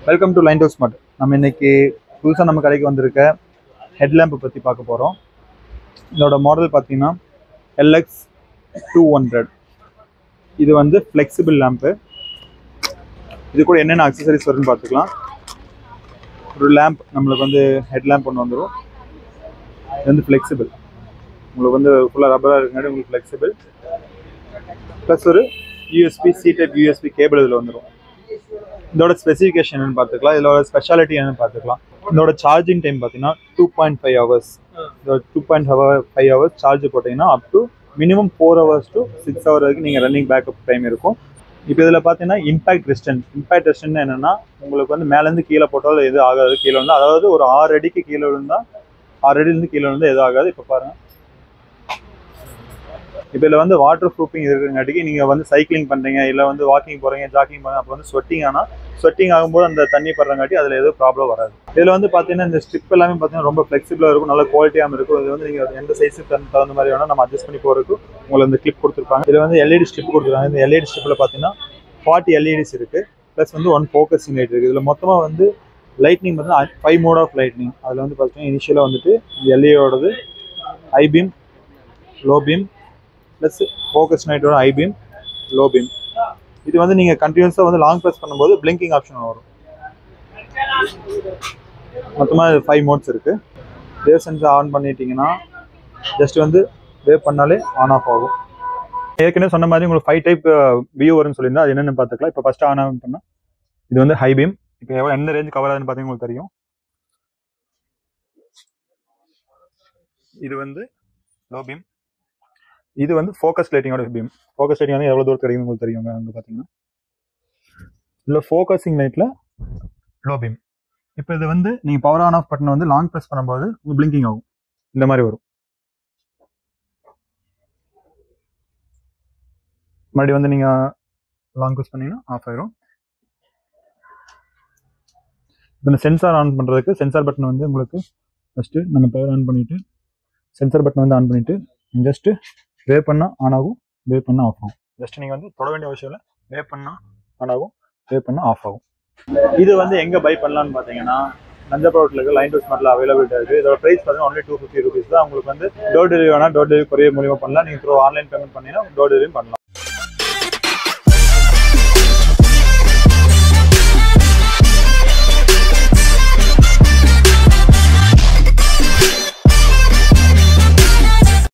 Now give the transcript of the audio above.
welcome to line டோஸ் smart நம்ம இன்னைக்கு புதுசாக நம்ம கடைக்கு வந்திருக்க ஹெட்லேம்பை பற்றி பார்க்க போகிறோம் இதோட மாடல் பார்த்தீங்கன்னா எல்எக்ஸ் டூ ஹண்ட்ரட் இது வந்து ஃப்ளெக்சிபிள் லேம்ப்பு இது கூட என்னென்ன அக்சசரிஸ் வருதுன்னு பார்த்துக்கலாம் ஒரு லேம்ப் நம்மளுக்கு வந்து ஹெட் லேம்ப் ஒன்று வந்துடும் இது வந்து ஃப்ளெக்சிபிள் உங்களுக்கு வந்து ஃபுல்லாக ரப்பராக இருக்குங்காட்டி உங்களுக்கு ஃப்ளெக்சிபிள் ப்ளஸ் ஒரு USB C type USB cable இதில் வந்துடும் இதோட ஸ்பெசிஃபிகேஷன் என்னன்னு பார்த்துக்கலாம் இதோட ஸ்பெஷாலிட்டி என்னன்னு பார்த்துக்கலாம் இதோட சார்ஜிங் டைம் பார்த்தீங்கன்னா டூ பாயிண்ட் ஃபைவ் ஹவர்ஸ் இதோட two point five hours charge போட்டிங்கன்னா up to minimum four hours to six hour வரைக்கும் நீங்கள் ரன்னிங் பேக்கப் டைம் இருக்கும் இப்போ இதில் பார்த்தீங்கன்னா இம்பாக்ட் ரெஸ்டன்ட் இம்பாக்ட் ரெஸ்டன்ட் என்னன்னா உங்களுக்கு வந்து மேலேருந்து கீழே போட்டாலும் எதுவும் ஆகாது கீழே விழுந்தா அதாவது ஒரு ஆறு அடிக்கு கீழே விழுந்தா ஆறு அடியிலேருந்து கீழே விழுந்தா எதுவும் ஆகாது இப்போ பாருங்க இப்போ இதில் வந்து வாட்டர் ப்ரூஃபிங் இருக்கிறங்காட்டிக்கு நீங்கள் வந்து சைக்கிளிங் பண்ணுறீங்க இல்லை வந்து வாக்கிங் போகிறீங்க ஜாக்கிங் போகிறீங்க அப்போ வந்து ஸ்வெட்டிங் ஆனால் ஸ்வெட்டிங் ஆகும்போது அந்த தண்ணி படுறங்காட்டி அதில் எதுவும் ப்ராப்ளம் வராது இதில் வந்து பார்த்தீங்கன்னா இந்த ஸ்ட்ரிப் எல்லாமே பார்த்தீங்கன்னா ரொம்ப ஃப்ளெக்சிபிளாக இருக்கும் நல்ல குவாலிட்டியாகவும் இருக்கும் இது வந்து நீங்கள் எந்த சைஸுக்கு தகுந்த மாதிரி வேணால் நம்ம அட்ஜஸ்ட் பண்ணி போகிறதுக்கு உங்களுக்கு இந்த கிளிப் கொடுத்துருப்பாங்க இதில் வந்து எல்இடி ஸ்ட்ரிப் கொடுத்துருக்காங்க இந்த எல்இடி ஸ்ட்ரிப்பில் பார்த்தீங்கன்னா ஃபார்ட்டி எல்இடிஸ் இருக்குது ப்ளஸ் வந்து ஒன் ஃபோக்கஸிங் லைட் இருக்குது இதில் மொத்தமாக வந்து லைட்னிங் பார்த்தீங்கன்னா ஃபைவ் மோட் ஆஃப் லைட்னிங் அதில் வந்து பார்த்தீங்கன்னா இனிஷியலாக வந்துட்டு எல்இயோடது high beam low beam plus focus நைட்டோட ஐ பீம் லோ பீம் இது வந்து நீங்கள் கண்டினியூஸாக வந்து லாங் ப்ரெஸ் பண்ணும்போது பிளிங்கிங் ஆப்ஷன் வரும் மொத்தமாக ஃபைவ் மோட்ஸ் இருக்குது வேவ் சென்சர் ஆன் பண்ணிட்டீங்கன்னா ஜஸ்ட் வந்து வேவ் பண்ணாலே ஆன் ஆஃப் ஆகும் ஏற்கனவே சொன்ன மாதிரி உங்களுக்கு ஃபைவ் டைப் வியூ வரும்னு சொல்லியிருந்தா அது என்னென்னு பார்த்துக்கலாம் இப்போ ஃபஸ்ட்டு ஆன் ஆன் பண்ணால் இது வந்து ஹை பீம் இப்போ எவ்வளோ எந்த ரேஞ்ச் கவர் ஆகுதுன்னு பார்த்தீங்கன்னா உங்களுக்கு தெரியும் இது வந்து லோ பீம் இது வந்து ஃபோக்கஸ் லைட்டிங்கோட பீம் ஃபோக்கஸ் லைட்டிங் வந்து எவ்வளோ தூரத்துக்கு கிடைக்கும் உங்களுக்கு தெரியும் அங்கே பார்த்தீங்கன்னா இல்லை ஃபோக்கஸிங் லைட்டில் லோ பீம் இப்போ இது வந்து நீங்கள் பவர் ஆன் ஆஃப் பட்டன் வந்து லாங் ப்ரெஸ் பண்ணும்போது உங்களுக்கு பிளிங்கிங் ஆகும் இந்த மாதிரி வரும் மறுபடியும் வந்து நீங்கள் லாங் ப்ரெஸ் பண்ணீங்கன்னா ஆஃப் ஆயிரும் இப்போ இந்த சென்சார் ஆன் பண்ணுறதுக்கு சென்சார் பட்டன் வந்து உங்களுக்கு ஃபஸ்ட்டு நம்ம பவர் ஆன் பண்ணிவிட்டு சென்சார் பட்டன் வந்து ஆன் பண்ணிவிட்டு ஜஸ்ட்டு வேவ் பண்ணால் ஆன் ஆகும் வேவ் பண்ணால் ஆஃப் ஆகும் ஜஸ்ட் நீங்கள் வந்து தொட வேண்டிய அவசியம் இல்லை வேவ் பண்ணால் ஆன் ஆகும் வேவ் பண்ணால் ஆஃப் ஆகும் இது வந்து எங்கே பை பண்ணலாம்னு பார்த்தீங்கன்னா நஞ்சப்பாவட்டில் இருக்க லைன் டூ ஸ்மார்ட்டில் அவைலபிலிட்டி இருக்குது இதோட ப்ரைஸ் பார்த்தீங்கன்னா ஒன்லி டூ ஃபிஃப்டி ருபீஸ் தான் உங்களுக்கு வந்து டோர் டெலிவரி வேணால் டோர் டெலிவரி கொரியர் மூலியமாக பண்ணலாம் நீங்கள் த்ரூ ஆன்லைன் பேமெண்ட் பண்ணிங்கன்னா டோர் டெலிவரி பண்ணலாம்